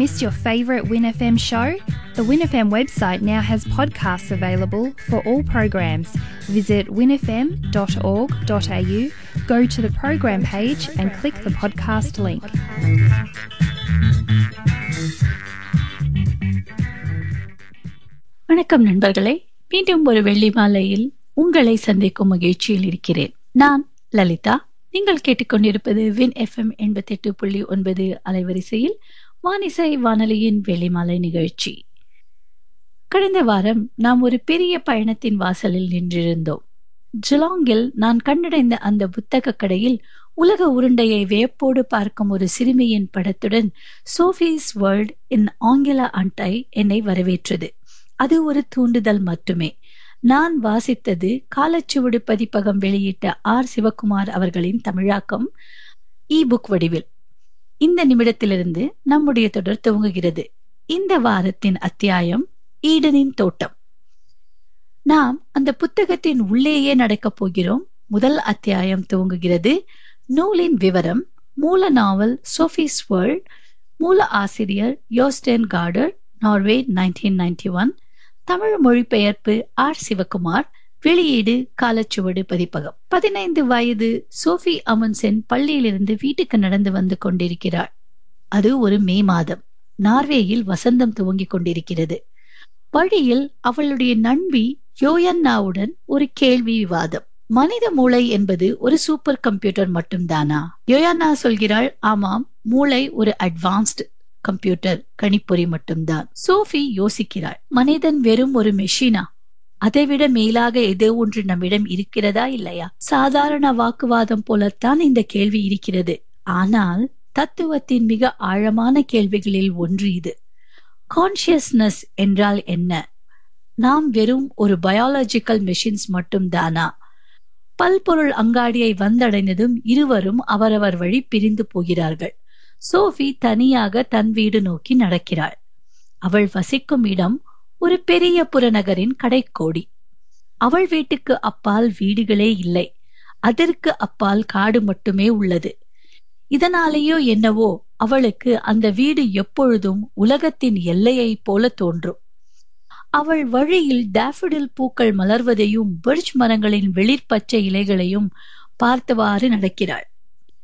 Missed your favourite WinFM show? The WinFM website now has podcasts available for all programs. Visit winfm.org.au, go to the program page and click the podcast link. வணக்கம் நண்பர்களே மீண்டும் ஒரு வெள்ளி மாலையில் உங்களை சந்திக்கும் மகிழ்ச்சியில் இருக்கிறேன் நான் லலிதா நீங்கள் கேட்டுக்கொண்டிருப்பது வின் எஃப்எம் எண்பத்தி எட்டு புள்ளி ஒன்பது அலைவரிசையில் வானிசை வானொலியின் வெள்ளிமாலை நிகழ்ச்சி கடந்த வாரம் நாம் ஒரு பெரிய பயணத்தின் வாசலில் நின்றிருந்தோம் ஜிலாங்கில் நான் கண்டடைந்த அந்த புத்தக கடையில் உலக உருண்டையை வியப்போடு பார்க்கும் ஒரு சிறுமியின் படத்துடன் சோஃபீஸ் வேர்ல்ட் இன் ஆங்கில அண்டை என்னை வரவேற்றது அது ஒரு தூண்டுதல் மட்டுமே நான் வாசித்தது காலச்சுவடு பதிப்பகம் வெளியிட்ட ஆர் சிவகுமார் அவர்களின் தமிழாக்கம் இ புக் வடிவில் இந்த நிமிடத்திலிருந்து நம்முடைய தொடர் துவங்குகிறது இந்த வாரத்தின் அத்தியாயம் ஈடனின் தோட்டம் நாம் அந்த புத்தகத்தின் உள்ளேயே நடக்கப் போகிறோம் முதல் அத்தியாயம் துவங்குகிறது நூலின் விவரம் மூல நாவல் சோஃபீஸ் வேர்ல்ட் மூல ஆசிரியர் Jostein Gaarder Norway nineteen ninety one Tamil மொழிபெயர்ப்பு ஆர் சிவகுமார் வெளியீடு காலச்சுவடு பதிப்பகம் பதினைந்து வயது சோஃபி அமுன்சென் பள்ளியிலிருந்து வீட்டுக்கு நடந்து வந்து கொண்டிருக்கிறாள் அது ஒரு மே மாதம் நார்வேயில் வசந்தம் துவங்கிக் கொண்டிருக்கிறது வழியில் அவளுடைய நண்பி யோயன்னாவுடன் ஒரு கேள்வி விவாதம் மனித மூளை என்பது ஒரு சூப்பர் கம்ப்யூட்டர் மட்டும்தானா யோயன்னா சொல்கிறாள் ஆமாம் மூளை ஒரு அட்வான்ஸ்டு கம்ப்யூட்டர் கணிப்பொறி மட்டும்தான் சோஃபி யோசிக்கிறாள் மனிதன் வெறும் ஒரு மெஷினா அதைவிட மேலாக ஏதோ ஒன்று நம்மிடம் இருக்கிறதா இல்லையா சாதாரண வாக்குவாதம் போலத்தான் இந்த கேள்வி இருக்கிறது ஆனால் தத்துவத்தின் மிக ஆழமான கேள்விகளில் ஒன்று இது கான்சியஸ்னஸ் என்றால் என்ன நாம் வெறும் ஒரு பயாலஜிக்கல் மெஷின்ஸ் மட்டும்தானா பல்பொருள் அங்காடியை வந்தடைந்ததும் இருவரும் அவரவர் வழி பிரிந்து போகிறார்கள் சோஃபி தனியாக தன் வீடு நோக்கி நடக்கிறாள் அவள் வசிக்கும் இடம் ஒரு பெரிய புறநகரின் கடைக்கோடி அவள் வீட்டுக்கு அப்பால் வீடுகளே இல்லை அதற்கு அப்பால் காடு மட்டுமே உள்ளது இதனாலேயோ என்னவோ அவளுக்கு அந்த வீடு எப்பொழுதும் உலகத்தின் எல்லையைப் போல தோன்றும் அவள் வழியில் டாஃபிடில் பூக்கள் மலர்வதையும் பிர்ச் மரங்களின் வெளிர்பச்சை இலைகளையும் பார்த்தவாறு நடக்கிறாள்